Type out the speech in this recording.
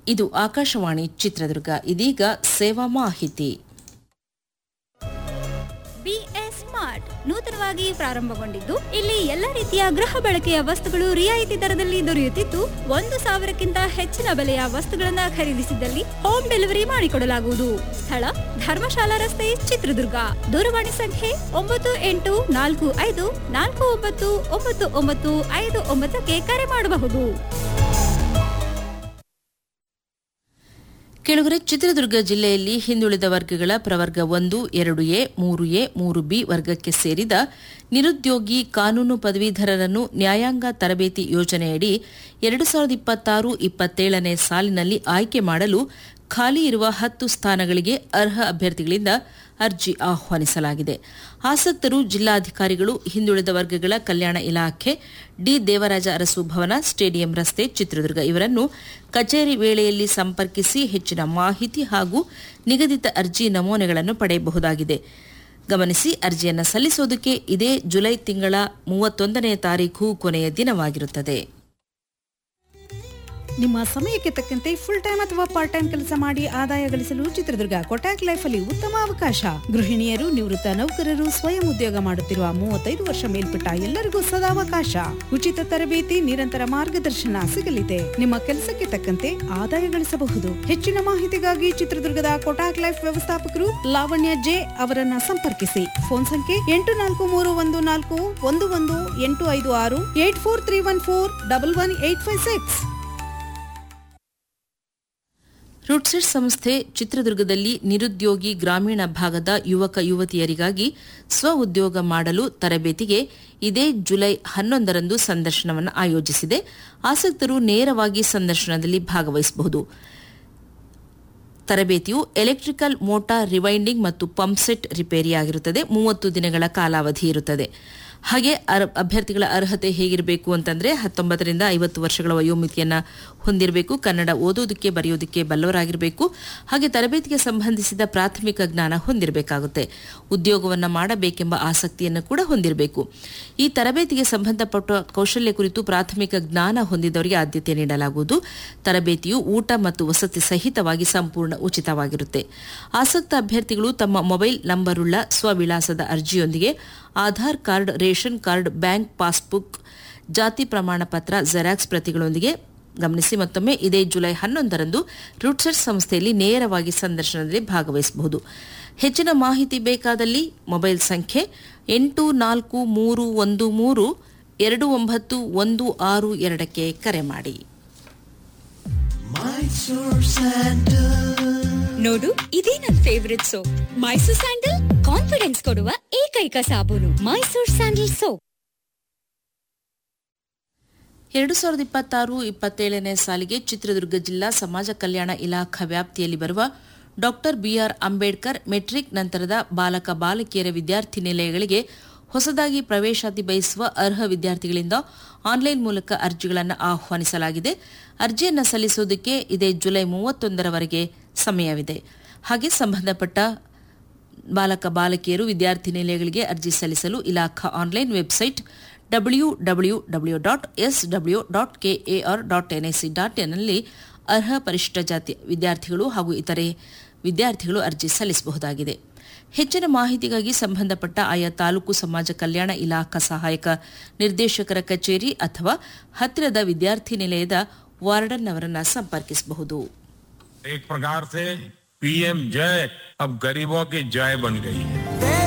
ಇದು ಆಕಾಶವಾಣಿ ಚಿತ್ರದುರ್ಗ ಇದೀಗ ಸೇವಾ ಮಾಹಿತಿ ಬಿಎಸ್ ಸ್ಮಾರ್ಟ್ ನೂತನವಾಗಿ ಪ್ರಾರಂಭಗೊಂಡಿದ್ದು ಇಲ್ಲಿ ಎಲ್ಲ ರೀತಿಯ ಗೃಹ ಬಳಕೆಯ ವಸ್ತುಗಳು ರಿಯಾಯಿತಿ ದರದಲ್ಲಿ ದೊರೆಯುತ್ತಿದ್ದು ಒಂದು ಸಾವಿರಕ್ಕಿಂತ ಹೆಚ್ಚಿನ ಬೆಲೆಯ ವಸ್ತುಗಳನ್ನ ಖರೀದಿಸಿದಲ್ಲಿ ಹೋಮ್ ಡೆಲಿವರಿ ಮಾಡಿಕೊಡಲಾಗುವುದು ಸ್ಥಳ ಧರ್ಮಶಾಲಾ ರಸ್ತೆ ಚಿತ್ರದುರ್ಗ ದೂರವಾಣಿ ಸಂಖ್ಯೆ ಒಂಬತ್ತು ಎಂಟು ನಾಲ್ಕು ಐದು ನಾಲ್ಕು ಒಂಬತ್ತು ಒಂಬತ್ತು ಒಂಬತ್ತು ಐದು ಒಂಬತ್ತಕ್ಕೆ ಕರೆ ಮಾಡಬಹುದು ಕೆಳಗರೆ ಚಿತ್ರದುರ್ಗ ಜಿಲ್ಲೆಯಲ್ಲಿ ಹಿಂದುಳಿದ ವರ್ಗಗಳ ಪ್ರವರ್ಗ ಒಂದು ಎರಡು ಎ ಮೂರು ಎ ಮೂರು ಬಿ ವರ್ಗಕ್ಕೆ ಸೇರಿದ ನಿರುದ್ಯೋಗಿ ಕಾನೂನು ಪದವೀಧರರನ್ನು ನ್ಯಾಯಾಂಗ ತರಬೇತಿ ಯೋಜನೆಯಡಿ ಎರಡು ಸಾವಿರದ ಇಪ್ಪತ್ತಾರು ಇಪ್ಪತ್ತೇಳನೇ ಸಾಲಿನಲ್ಲಿ ಆಯ್ಕೆ ಮಾಡಲು ಖಾಲಿ ಇರುವ ಹತ್ತು ಸ್ಥಾನಗಳಿಗೆ ಅರ್ಹ ಅಭ್ಯರ್ಥಿಗಳಿಂದ ಅರ್ಜಿ ಆಹ್ವಾನಿಸಲಾಗಿದೆ ಆಸಕ್ತರು ಜಿಲ್ಲಾಧಿಕಾರಿಗಳು ಹಿಂದುಳಿದ ವರ್ಗಗಳ ಕಲ್ಯಾಣ ಇಲಾಖೆ ಡಿ ದೇವರಾಜ ಅರಸು ಭವನ ಸ್ಟೇಡಿಯಂ ರಸ್ತೆ ಚಿತ್ರದುರ್ಗ ಇವರನ್ನು ಕಚೇರಿ ವೇಳೆಯಲ್ಲಿ ಸಂಪರ್ಕಿಸಿ ಹೆಚ್ಚಿನ ಮಾಹಿತಿ ಹಾಗೂ ನಿಗದಿತ ಅರ್ಜಿ ನಮೂನೆಗಳನ್ನು ಪಡೆಯಬಹುದಾಗಿದೆ ಗಮನಿಸಿ ಅರ್ಜಿಯನ್ನು ಸಲ್ಲಿಸುವುದಕ್ಕೆ ಇದೇ ಜುಲೈ ತಿಂಗಳ ಮೂವತ್ತೊಂದನೇ ತಾರೀಖು ಕೊನೆಯ ದಿನವಾಗಿರುತ್ತದೆ ನಿಮ್ಮ ಸಮಯಕ್ಕೆ ತಕ್ಕಂತೆ ಫುಲ್ ಟೈಮ್ ಅಥವಾ ಪಾರ್ಟ್ ಟೈಮ್ ಕೆಲಸ ಮಾಡಿ ಆದಾಯ ಗಳಿಸಲು ಚಿತ್ರದುರ್ಗ ಕೊಟ್ಯಾಕ್ ಲೈಫ್ ಅಲ್ಲಿ ಉತ್ತಮ ಅವಕಾಶ ಗೃಹಿಣಿಯರು ನಿವೃತ್ತ ನೌಕರರು ಸ್ವಯಂ ಉದ್ಯೋಗ ಮಾಡುತ್ತಿರುವ ಮೂವತ್ತೈದು ವರ್ಷ ಮೇಲ್ಪಟ್ಟ ಎಲ್ಲರಿಗೂ ಸದಾವಕಾಶ ಉಚಿತ ತರಬೇತಿ ನಿರಂತರ ಮಾರ್ಗದರ್ಶನ ಸಿಗಲಿದೆ ನಿಮ್ಮ ಕೆಲಸಕ್ಕೆ ತಕ್ಕಂತೆ ಆದಾಯ ಗಳಿಸಬಹುದು ಹೆಚ್ಚಿನ ಮಾಹಿತಿಗಾಗಿ ಚಿತ್ರದುರ್ಗದ ಕೊಟ್ಯಾಕ್ ಲೈಫ್ ವ್ಯವಸ್ಥಾಪಕರು ಲಾವಣ್ಯ ಜೆ ಅವರನ್ನ ಸಂಪರ್ಕಿಸಿ ಫೋನ್ ಸಂಖ್ಯೆ ಎಂಟು ನಾಲ್ಕು ಮೂರು ಒಂದು ನಾಲ್ಕು ಒಂದು ಒಂದು ಎಂಟು ಐದು ಆರು eight four three one four double one eight five six RUDSET ಸಂಸ್ಥೆ ಚಿತ್ರದುರ್ಗದಲ್ಲಿ ನಿರುದ್ಯೋಗಿ ಗ್ರಾಮೀಣ ಭಾಗದ ಯುವಕ ಯುವತಿಯರಿಗಾಗಿ ಸ್ವ ಉದ್ಯೋಗ ಮಾಡಲು ತರಬೇತಿಗೆ ಇದೇ ಜುಲೈ ಹನ್ನೊಂದರಂದು ಸಂದರ್ಶನವನ್ನು ಆಯೋಜಿಸಿದೆ ಆಸಕ್ತರು ನೇರವಾಗಿ ಸಂದರ್ಶನದಲ್ಲಿ ಭಾಗವಹಿಸಬಹುದು ತರಬೇತಿಯು ಎಲೆಕ್ಟ್ರಿಕಲ್ ಮೋಟಾರ್ ರಿವೈಂಡಿಂಗ್ ಮತ್ತು ಪಂಪ್ಸೆಟ್ ರಿಪೇರಿಯಾಗಿರುತ್ತದೆ ಮೂವತ್ತು ದಿನಗಳ ಕಾಲಾವಧಿ ಇರುತ್ತದೆ ಹಾಗೆ ಅರ್- ಅಭ್ಯರ್ಥಿಗಳ ಅರ್ಹತೆ ಹೇಗಿರಬೇಕು ಅಂತಂದ್ರೆ ಹತ್ತೊಂಬತ್ತರಿಂದ ಐವತ್ತು ವರ್ಷಗಳ ವಯೋಮಿತಿಯನ್ನ ಹೊಂದಿರಬೇಕು ಕನ್ನಡ ಓದೋದಕ್ಕೆ ಬರೆಯೋದಕ್ಕೆ ಬಲ್ಲವರಾಗಿರಬೇಕು ಹಾಗೆ ತರಬೇತಿಗೆ ಸಂಬಂಧಿಸಿದ ಪ್ರಾಥಮಿಕ ಜ್ಞಾನ ಹೊಂದಿರಬೇಕಾಗುತ್ತೆ ಉದ್ಯೋಗವನ್ನ ಮಾಡಬೇಕೆಂಬ ಆಸಕ್ತಿಯನ್ನು ಕೂಡ ಹೊಂದಿರಬೇಕು ಈ ತರಬೇತಿಗೆ ಸಂಬಂಧಪಟ್ಟ ಕೌಶಲ್ಯ ಕುರಿತು ಪ್ರಾಥಮಿಕ ಜ್ಞಾನ ಹೊಂದಿದವರಿಗೆ ಆದ್ಯತೆ ನೀಡಲಾಗುವುದು ತರಬೇತಿಯು ಊಟ ಮತ್ತು ವಸತಿ ಸಹಿತವಾಗಿ ಸಂಪೂರ್ಣ ಉಚಿತವಾಗಿರುತ್ತೆ ಆಸಕ್ತ ಅಭ್ಯರ್ಥಿಗಳು ತಮ್ಮ ಮೊಬೈಲ್ ನಂಬರುಳ್ಳ ಸ್ವವಿಳಾಸದ ಅರ್ಜಿಯೊಂದಿಗೆ Aadhaar card ration card bank passbook ಜಾತಿ ಪ್ರಮಾಣ ಪತ್ರ ಜೆರಾಕ್ಸ್ ಪ್ರತಿಗಳೊಂದಿಗೆ ಗಮನಿಸಿ ಮತ್ತೊಮ್ಮೆ ಇದೇ ಜುಲೈ ಹನ್ನೊಂದರಂದು ರೂಟ್ಸೆಟ್ ಸಂಸ್ಥೆಯಲ್ಲಿ ನೇರವಾಗಿ ಸಂದರ್ಶನದಲ್ಲಿ ಭಾಗವಹಿಸಬಹುದು ಹೆಚ್ಚಿನ ಮಾಹಿತಿ ಬೇಕಾದಲ್ಲಿ ಮೊಬೈಲ್ ಸಂಖ್ಯೆ ಎಂಟು ನಾಲ್ಕು ಮೂರು ಒಂದು ಮೂರು ಎರಡು ಒಂಬತ್ತು ಒಂದು ಆರು ಎರಡಕ್ಕೆ ಕರೆ ಮಾಡಿ ನೋಡು ಇದೇ ನನ್ favourite soap Mysore sandal confidence ಕೊಡುವ ಏಕೈಕ ಸಾಬೂನು ಮೈಸೂರ್ ಸ್ಯಾಂಡಲ್ ಸೋಪ್ ಎರಡು ಸಾವಿರದ ಇಪ್ಪತ್ತಾರು ಇಪ್ಪತ್ತೇಳನೇ ಸಾಲಿಗೆ ಚಿತ್ರದುರ್ಗ ಜಿಲ್ಲಾ ಸಮಾಜ ಕಲ್ಯಾಣ ಇಲಾಖಾ ವ್ಯಾಪ್ತಿಯಲ್ಲಿ ಬರುವ ಡಾಕ್ಟರ್ ಬಿಆರ್ ಅಂಬೇಡ್ಕರ್ ಮೆಟ್ರಿಕ್ ನಂತರದ ಬಾಲಕ ಬಾಲಕಿಯರ ವಿದ್ಯಾರ್ಥಿ ನಿಲಯಗಳಿಗೆ ಹೊಸದಾಗಿ ಪ್ರವೇಶಾತಿ ಬಯಸುವ ಅರ್ಹ ವಿದ್ಯಾರ್ಥಿಗಳಿಂದ ಆನ್ಲೈನ್ ಮೂಲಕ ಅರ್ಜಿಗಳನ್ನು ಆಹ್ವಾನಿಸಲಾಗಿದೆ ಅರ್ಜಿಯನ್ನು ಸಲ್ಲಿಸುವುದಕ್ಕೆ ಇದೇ ಜುಲೈ ಮೂವತ್ತೊಂದರವರೆಗೆ ಸಮಯವಿದೆ ಹಾಗೆ ಸಂಬಂಧಪಟ್ಟ ಬಾಲಕ ಬಾಲಕಿಯರು ವಿದ್ಯಾರ್ಥಿ ನಿಲಯಗಳಿಗೆ ಅರ್ಜಿ ಸಲ್ಲಿಸಲು ಇಲಾಖಾ online website W W W dot S W dot KAR dot NIC dot ಎನ್ನಲ್ಲಿ ಅರ್ಹ ಪರಿಶಿಷ್ಟ ಜಾತಿ ವಿದ್ಯಾರ್ಥಿಗಳು ಹಾಗೂ ಇತರೆ ವಿದ್ಯಾರ್ಥಿಗಳು ಅರ್ಜಿ ಸಲ್ಲಿಸಬಹುದಾಗಿದೆ ಹೆಚ್ಚಿನ ಮಾಹಿತಿಗಾಗಿ ಸಂಬಂಧಪಟ್ಟ ಆಯಾ ತಾಲೂಕು ಸಮಾಜ ಕಲ್ಯಾಣ ಇಲಾಖಾ ಸಹಾಯಕ ನಿರ್ದೇಶಕರ ಕಚೇರಿ ಅಥವಾ ಹತ್ತಿರದ ವಿದ್ಯಾರ್ಥಿ ನಿಲಯದ ವಾರ್ಡನ್ ಅವರನ್ನು ಸಂಪರ್ಕಿಸಬಹುದು एक प्रकार से पीएम जय अब गरीबों की जय बन गई है